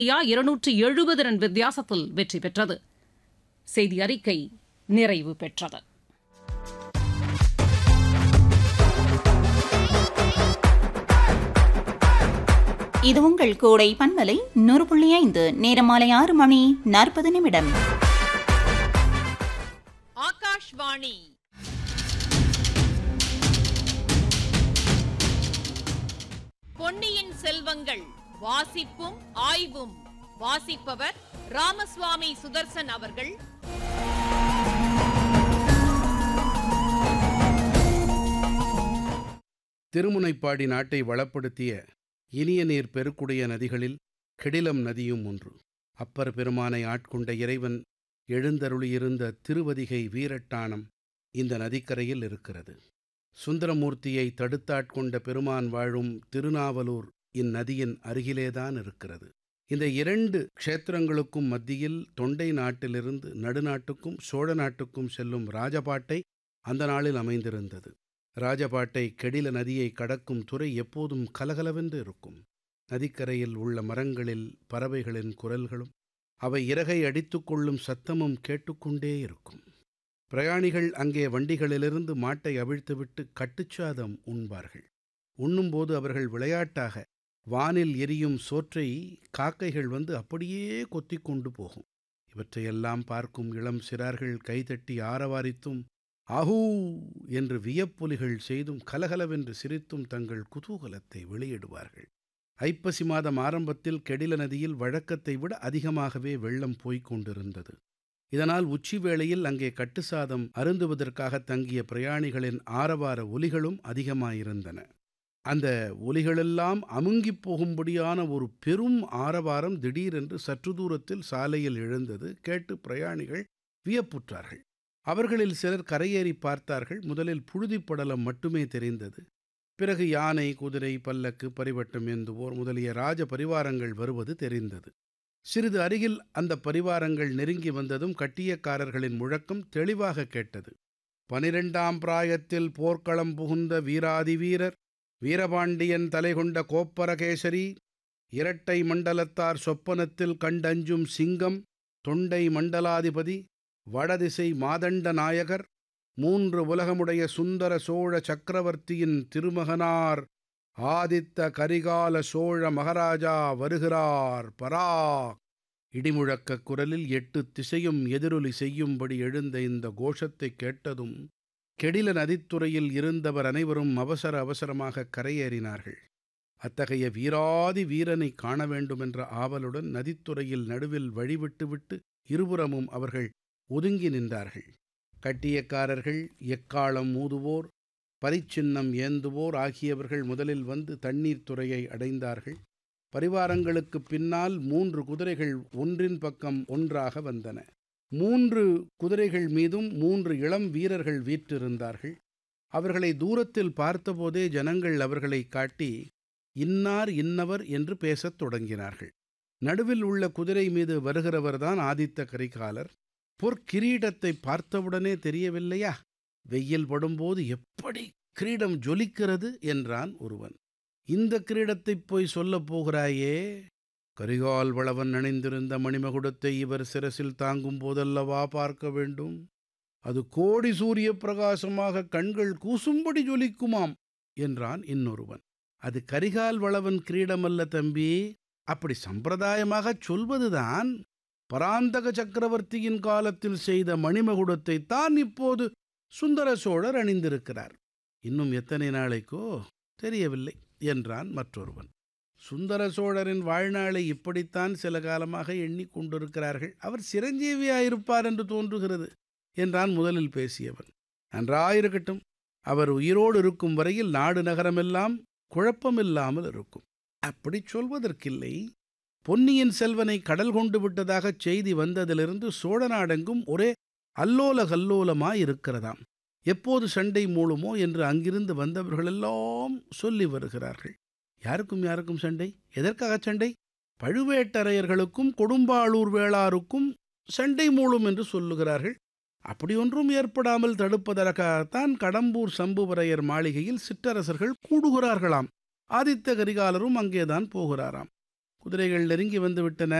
India இருநூற்று எழுபது run வித்தியாசத்தில் வெற்றி பெற்றது செய்தி அறிக்கை நிறைவு பெற்றது இது உங்கள் கோடை பன்மலை நூறு புள்ளி ஐந்து நேரம் மாலை ஆறு மணி நாற்பது நிமிடம் ஆகாஷ்வாணி பொன்னியின் செல்வங்கள் வாசிப்பும் ஆய்வும் வாசிப்பவர் ராமசுவாமி சுதர்சன் அவர்கள் திருமுனைப்பாடி நாட்டை வளப்படுத்திய இனிய நீர் பெருக்குடைய நதிகளில் கெடிலம் நதியும் ஒன்று அப்பர் பெருமானை ஆட்கொண்ட இறைவன் எழுந்தருளியிருந்த திருவதிகை வீரட்டானம் இந்த நதிக்கரையில் இருக்கிறது சுந்தரமூர்த்தியை தடுத்தாட்கொண்ட பெருமான் வாழும் திருநாவலூர் இந்நதியின் அருகிலேதான் இருக்கிறது இந்த இரண்டு க்ஷேத்திரங்களுக்கும் மத்தியில் தொண்டை நாட்டிலிருந்து நடுநாட்டுக்கும் சோழ நாட்டுக்கும் செல்லும் ராஜபாட்டை அந்த நாளில் அமைந்திருந்தது ராஜபாட்டை கெடில நதியை கடக்கும் துறை எப்போதும் கலகலவென்று இருக்கும் நதிக்கரையில் உள்ள மரங்களில் பறவைகளின் குரல்களும் அவை இறகை அடித்துக்கொள்ளும் சத்தமும் கேட்டுக்கொண்டே இருக்கும் பிரயாணிகள் அங்கே வண்டிகளிலிருந்து மாட்டை அவிழ்த்துவிட்டு கட்டுச்சாதம் உண்பார்கள் உண்ணும்போது அவர்கள் விளையாட்டாக வானில் எரியும் சோற்றை காக்கைகள் வந்து அப்படியே கொத்திக் கொண்டு போகும் இவற்றையெல்லாம் பார்க்கும் இளம் சிறார்கள் கைதட்டி ஆரவாரித்தும் ஆஹூ என்று வியப்பொலிகள் செய்தும் கலகலவென்று சிரித்தும் தங்கள் குதூகலத்தை வெளியிடுவார்கள் ஐப்பசி மாதம் ஆரம்பத்தில் கெடில நதியில் வழக்கத்தை விட அதிகமாகவே வெள்ளம் போய்க் கொண்டிருந்தது இதனால் உச்சி வேளையில் அங்கே கட்டுசாதம் அருந்துவதற்காக தங்கிய பிரயாணிகளின் ஆரவார ஒலிகளும் அதிகமாயிருந்தன அந்த ஒலிகளெல்லாம் அமுங்கிப் போகும்படியான ஒரு பெரும் ஆரவாரம் திடீரென்று சற்று தூரத்தில் சாலையில் எழுந்தது கேட்டு பிரயாணிகள் வியப்புற்றார்கள் அவர்களில் சிலர் கரையேறி பார்த்தார்கள் முதலில் புழுதிப் படலம் மட்டுமே தெரிந்தது பிறகு யானை குதிரை பல்லக்கு பரிவட்டம் ஏந்துவோர் முதலிய ராஜ பரிவாரங்கள் வருவது தெரிந்தது சிறிது அருகில் அந்த பரிவாரங்கள் நெருங்கி வந்ததும் கட்டியக்காரர்களின் முழக்கம் தெளிவாக கேட்டது பனிரெண்டாம் பிராயத்தில் போர்க்களம் புகுந்த வீராதி வீரர் வீரபாண்டியன் தலைகொண்ட கோப்பரகேசரி இரட்டை மண்டலத்தார் சொப்பனத்தில் கண்டஞ்சும் சிங்கம் தொண்டை மண்டலாதிபதி வடதிசை மாதண்ட நாயகர் மூன்று உலகமுடைய சுந்தர சோழ சக்கரவர்த்தியின் திருமகனார் ஆதித்த கரிகால சோழ மகாராஜா வருகிறார் பராக் இடிமுழக்கக் குரலில் எட்டு திசையும் எதிரொலி செய்யும்படி எழுந்த இந்த கோஷத்தை கேட்டதும் கெடில நதித்துறையில் இருந்தவர் அனைவரும் அவசர அவசரமாக கரையேறினார்கள் அத்தகைய வீராதி வீரனை காண வேண்டுமென்ற ஆவலுடன் நதித்துறையில் நடுவில் வழிவிட்டுவிட்டு இருபுறமும் அவர்கள் ஒதுங்கி நின்றார்கள் கட்டியக்காரர்கள் எக்காலம் ஊதுவோர் பரிச்சின்னம் ஏந்துவோர் ஆகியவர்கள் முதலில் வந்து தண்ணீர் துறையை அடைந்தார்கள் பரிவாரங்களுக்கு பின்னால் மூன்று குதிரைகள் ஒன்றின் பக்கம் ஒன்றாக வந்தன மூன்று குதிரைகள் மீதும் மூன்று இளம் வீரர்கள் வீற்றிருந்தார்கள் அவர்களை தூரத்தில் பார்த்தபோதே ஜனங்கள் அவர்களை காட்டி இன்னார் இன்னவர் என்று பேசத் தொடங்கினார்கள் நடுவில் உள்ள குதிரை மீது வருகிறவர்தான் ஆதித்த கரிகாலர் பொற்கிரீடத்தை பார்த்தவுடனே தெரியவில்லையா வெயில் படும்போது எப்படி கிரீடம் ஜொலிக்கிறது என்றான் ஒருவன் இந்த கிரீடத்தைப் போய் சொல்லப் போகிறாயே கரிகால் வளவன் அணிந்திருந்த மணிமகுடத்தை இவர் சிரசில் தாங்கும் போதல்லவா பார்க்க வேண்டும் அது கோடி சூரிய பிரகாசமாக கண்கள் கூசும்படி ஜொலிக்குமாம் என்றான் இன்னொருவன் அது கரிகால் வளவன் கிரீடமல்ல தம்பி அப்படி சம்பிரதாயமாகச் சொல்வதுதான் பராந்தக சக்கரவர்த்தியின் காலத்தில் செய்த மணிமகுடத்தை தான் இப்போது சுந்தர சோழர் அணிந்திருக்கிறார் இன்னும் எத்தனை நாளைக்கோ தெரியவில்லை என்றான் மற்றொருவன் சுந்தர சோழரின் வாழ்நாளை இப்படித்தான் சில காலமாக எண்ணிக்கொண்டிருக்கிறார்கள் அவர் சிரஞ்சீவியாயிருப்பார் என்று தோன்றுகிறது என்றான் முதலில் பேசியவன் நன்றாயிருக்கட்டும் அவர் உயிரோடு இருக்கும் வரையில் நாடு நகரமெல்லாம் குழப்பமில்லாமல் இருக்கும் அப்படி சொல்வதற்கில்லை பொன்னியின் செல்வனை கடல் கொண்டு விட்டதாகச் செய்தி வந்ததிலிருந்து சோழ நாடெங்கும் ஒரே அல்லோல கல்லோலமாயிருக்கிறதாம் எப்போது சண்டை மூழுமோ என்று அங்கிருந்து வந்தவர்களெல்லாம் சொல்லி வருகிறார்கள் யாருக்கும் யாருக்கும் சண்டை எதற்காக சண்டை பழுவேட்டரையர்களுக்கும் கொடும்பாளூர் வேளாருக்கும் சண்டை மூழும் என்று சொல்லுகிறார்கள் அப்படியொன்றும் ஏற்படாமல் தடுப்பதற்காகத்தான் கடம்பூர் சம்புவரையர் மாளிகையில் சிற்றரசர்கள் கூடுகிறார்களாம் ஆதித்த கரிகாலரும் அங்கேதான் போகிறாராம் குதிரைகள் நெருங்கி வந்து விட்டன